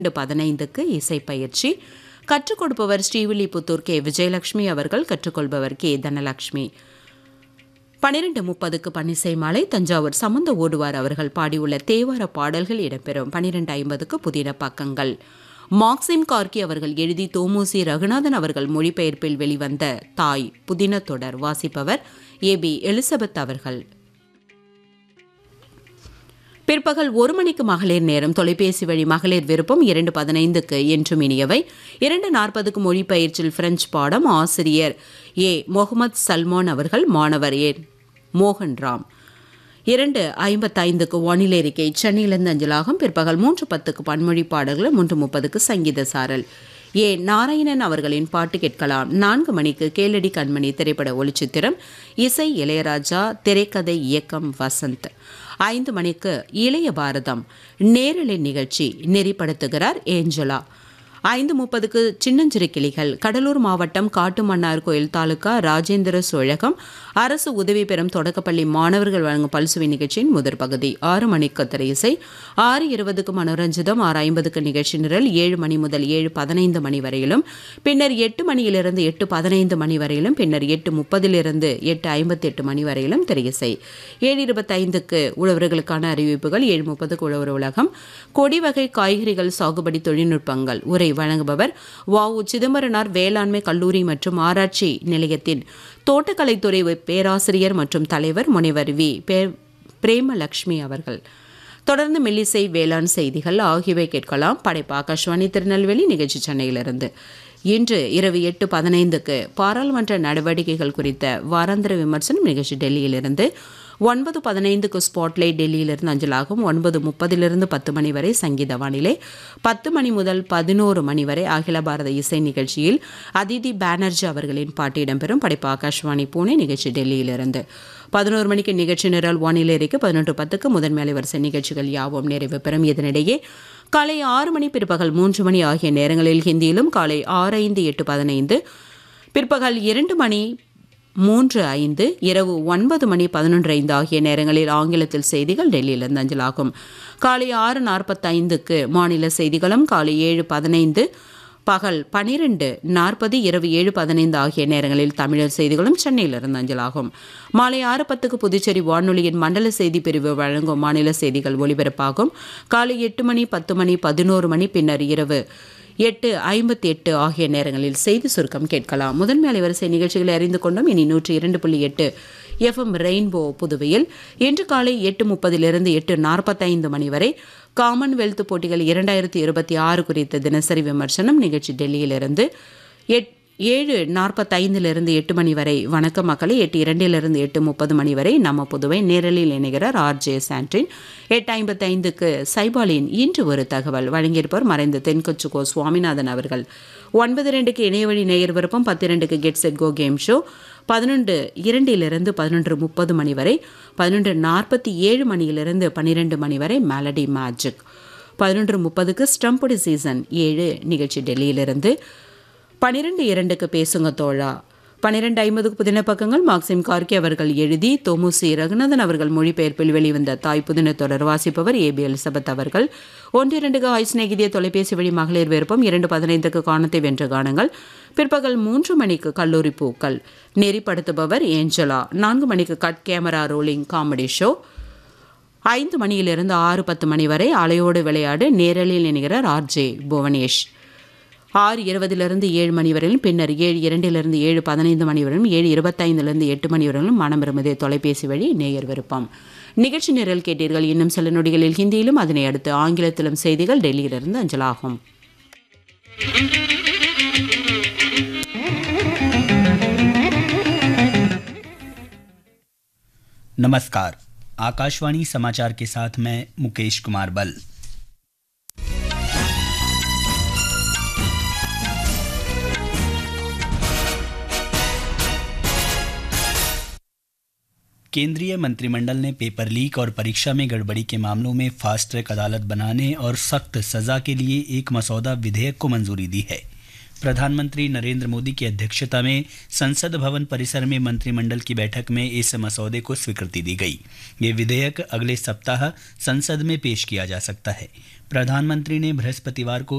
இரண்டு பதினைந்துக்கு இசை பயிற்சி கற்றுக் கொடுப்பவர் ஸ்ரீவில்லிபுத்தூர் கே விஜயலட்சுமி அவர்கள் கற்றுக்கொள்பவர் கே தனலட்சுமி பன்னிரண்டு முப்பதுக்கு பன்னிசை மாலை தஞ்சாவூர் சமந்த ஓடுவார் அவர்கள் பாடியுள்ள தேவார பாடல்கள் இடம்பெறும் பன்னிரண்டு ஐம்பதுக்கு புதின பக்கங்கள் மார்க்சிம் கார்கி அவர்கள் எழுதி தோமுசி ரகுநாதன் அவர்கள் மொழிபெயர்ப்பில் வெளிவந்த தாய் புதின தொடர் வாசிப்பவர் ஏ பி எலிசபெத் அவர்கள் பிற்பகல் ஒரு மணிக்கு மகளிர் நேரம் தொலைபேசி வழி மகளிர் விருப்பம் இரண்டு பதினைந்துக்கு என்றும் இனியவை இரண்டு நாற்பதுக்கு மொழிபெயர்ச்சியில் பிரெஞ்சு பாடம் ஆசிரியர் ஏ முகமது சல்மான் அவர்கள் மாணவர் ஏ மோகன் ராம் இரண்டு ஐம்பத்தைந்துக்கு வானிலை அறிக்கை சென்னையிலிருந்து அஞ்சலாகும் பிற்பகல் மூன்று பத்துக்கு பன்மொழி பாடல்கள் மூன்று முப்பதுக்கு சங்கீத சாரல் ஏ நாராயணன் அவர்களின் பாட்டு கேட்கலாம் நான்கு மணிக்கு கேளடி கண்மணி திரைப்பட ஒளிச்சித்திரம் இசை இளையராஜா திரைக்கதை இயக்கம் வசந்த் ஐந்து மணிக்கு இளைய பாரதம் நேரலை நிகழ்ச்சி நெறிப்படுத்துகிறார் ஏஞ்சலா ஐந்து முப்பதுக்கு சின்னஞ்சிறு கிளிகள் கடலூர் மாவட்டம் காட்டுமன்னார் கோயில் தாலுகா ராஜேந்திர சோழகம் அரசு உதவி பெறும் தொடக்கப்பள்ளி மாணவர்கள் வழங்கும் பல்சுவை நிகழ்ச்சியின் முதற் பகுதி ஆறு மணிக்கு திரை இசை ஆறு இருபதுக்கு மனோரஞ்சிதம் ஆறு ஐம்பதுக்கு நிகழ்ச்சி நிரல் ஏழு மணி முதல் ஏழு பதினைந்து மணி வரையிலும் பின்னர் எட்டு மணியிலிருந்து எட்டு பதினைந்து மணி வரையிலும் பின்னர் எட்டு முப்பதிலிருந்து எட்டு ஐம்பத்தி எட்டு மணி வரையிலும் திரை இசை ஏழு இருபத்தைந்துக்கு உழவர்களுக்கான அறிவிப்புகள் ஏழு முப்பதுக்கு உழவர் உலகம் கொடி வகை காய்கறிகள் சாகுபடி தொழில்நுட்பங்கள் உரை வழங்குபவர் வ உ சிதம்பரனார் வேளாண்மை கல்லூரி மற்றும் ஆராய்ச்சி நிலையத்தின் தோட்டக்கலைத்துறை பேராசிரியர் மற்றும் தலைவர் முனைவர் வி பிரேமலக்ஷ்மி அவர்கள் தொடர்ந்து மெல்லிசை வேளாண் செய்திகள் ஆகியவை கேட்கலாம் படைப்பு ஆகாஷ்வாணி திருநெல்வேலி நிகழ்ச்சி சென்னையிலிருந்து இன்று இரவு எட்டு பதினைந்துக்கு பாராளுமன்ற நடவடிக்கைகள் குறித்த வாராந்திர விமர்சனம் நிகழ்ச்சி டெல்லியிலிருந்து ஒன்பது பதினைந்துக்கு ஸ்பாட்லைட் டெல்லியிலிருந்து அஞ்சலாகும் ஒன்பது முப்பதிலிருந்து பத்து மணி வரை சங்கீத வானிலை பத்து மணி முதல் பதினோரு மணி வரை அகில பாரத இசை நிகழ்ச்சியில் அதிதி பானர்ஜி அவர்களின் பாட்டு இடம்பெறும் படைப்பு ஆகாஷ்வாணி பூனே நிகழ்ச்சி டெல்லியிலிருந்து பதினோரு மணிக்கு நிகழ்ச்சி நிரல் வானிலை அறிக்கை பதினொன்று பத்துக்கு முதன்மை அலைவரிசை நிகழ்ச்சிகள் யாவும் நிறைவு பெறும் இதனிடையே காலை ஆறு மணி பிற்பகல் மூன்று மணி ஆகிய நேரங்களில் ஹிந்தியிலும் காலை ஆறு ஐந்து எட்டு பதினைந்து பிற்பகல் இரண்டு மணி மூன்று ஐந்து இரவு ஒன்பது மணி பதினொன்று ஐந்து ஆகிய நேரங்களில் ஆங்கிலத்தில் செய்திகள் டெல்லியிலிருந்து அஞ்சலாகும் காலை ஆறு நாற்பத்தைந்துக்கு மாநில செய்திகளும் காலை ஏழு பதினைந்து பகல் பனிரெண்டு நாற்பது இரவு ஏழு பதினைந்து ஆகிய நேரங்களில் தமிழர் செய்திகளும் சென்னையிலிருந்து அஞ்சலாகும் மாலை ஆறு பத்துக்கு புதுச்சேரி வானொலியின் மண்டல செய்தி பிரிவு வழங்கும் மாநில செய்திகள் ஒலிபரப்பாகும் காலை எட்டு மணி பத்து மணி பதினோரு மணி பின்னர் இரவு எட்டு ஐம்பத்தி எட்டு ஆகிய நேரங்களில் செய்தி சுருக்கம் கேட்கலாம் முதன்மை அலைவரிசை நிகழ்ச்சிகளை அறிந்து கொண்டோம் இனி நூற்றி இரண்டு புள்ளி எட்டு எஃப்எம் ரெயின்போ புதுவையில் இன்று காலை எட்டு முப்பதிலிருந்து எட்டு நாற்பத்தைந்து மணி வரை காமன்வெல்த் போட்டிகள் இரண்டாயிரத்தி இருபத்தி ஆறு குறித்த தினசரி விமர்சனம் நிகழ்ச்சி டெல்லியிலிருந்து எட் ஏழு நாற்பத்தைந்திலிருந்து எட்டு மணி வரை வணக்க மக்களை எட்டு இரண்டிலிருந்து எட்டு முப்பது மணி வரை நம்ம புதுவை நேரலில் இணைகிறார் ஆர் ஜே சாண்ட்ரின் எட்டு ஐம்பத்தைந்துக்கு சைபாலின் இன்று ஒரு தகவல் வழங்கியிருப்பவர் மறைந்த தென்கொச்சுகோ சுவாமிநாதன் அவர்கள் ஒன்பது ரெண்டுக்கு இணையவழி நேயர் விருப்பம் பத்து ரெண்டுக்கு get set go game show பதினொன்று இரண்டிலிருந்து பதினொன்று முப்பது மணி வரை பதினொன்று நாற்பத்தி ஏழு மணியிலிருந்து பன்னிரெண்டு மணி வரை மேலடி மேஜிக் பதினொன்று முப்பதுக்கு ஸ்டம்புடி சீசன் ஏழு நிகழ்ச்சி டெல்லியிலிருந்து பனிரெண்டு இரண்டுக்கு பேசுங்க தோழா பன்னிரெண்டு ஐம்பதுக்கு புதின பக்கங்கள் மார்க்சிம் கார்கி அவர்கள் எழுதி தொமுசி ரகுநாதன் அவர்கள் மொழிபெயர்ப்பில் வெளிவந்த தாய் புதின தொடர் வாசிப்பவர் ஏ பி எலிசபெத் அவர்கள் ஒன்று இரண்டுக்கு ஆய்ஸ் நெகிதிய தொலைபேசி வழி மகளிர் விருப்பம் இரண்டு பதினைந்துக்கு காணத்தை வென்ற காணுங்கள் பிற்பகல் மூன்று மணிக்கு கல்லூரி பூக்கள் நெறிப்படுத்துபவர் ஏஞ்சலா நான்கு மணிக்கு cut camera rolling comedy show ஐந்து மணியிலிருந்து ஆறு பத்து மணி வரை அலையோடு விளையாடு நேரலில் இணைகிறார் ஆர்ஜே புவனேஷ் ஆறு இருபதிலிருந்து ஏழு மணி வரையிலும் பின்னர் ஏழு இரண்டிலிருந்து ஏழு பதினைந்து மணி வரையிலும் ஏழு இருபத்தைந்திலிருந்து எட்டு மணி வரையிலும் மனம் விரும்புதே தொலைபேசி வழி நேயர் விருப்பம் நிகழ்ச்சி நிரல் கேட்டீர்கள் இன்னும் சில நொடிகளில் ஹிந்தியிலும் அதனை அடுத்து ஆங்கிலத்திலும் செய்திகள் டெல்லியிலிருந்து அஞ்சலாகும் नमस्कार आकाशवाणी समाचार के साथ मैं मुकेश कुमार बल केंद्रीय मंत्रिमंडल ने पेपर लीक और परीक्षा में गड़बड़ी के मामलों में फास्ट ट्रैक अदालत बनाने और सख्त सजा के लिए एक मसौदा विधेयक को मंजूरी दी है प्रधानमंत्री नरेंद्र मोदी की अध्यक्षता में संसद भवन परिसर में मंत्रिमंडल की बैठक में इस मसौदे को स्वीकृति दी गई ये विधेयक अगले सप्ताह संसद में पेश किया जा सकता है प्रधानमंत्री ने बृहस्पतिवार को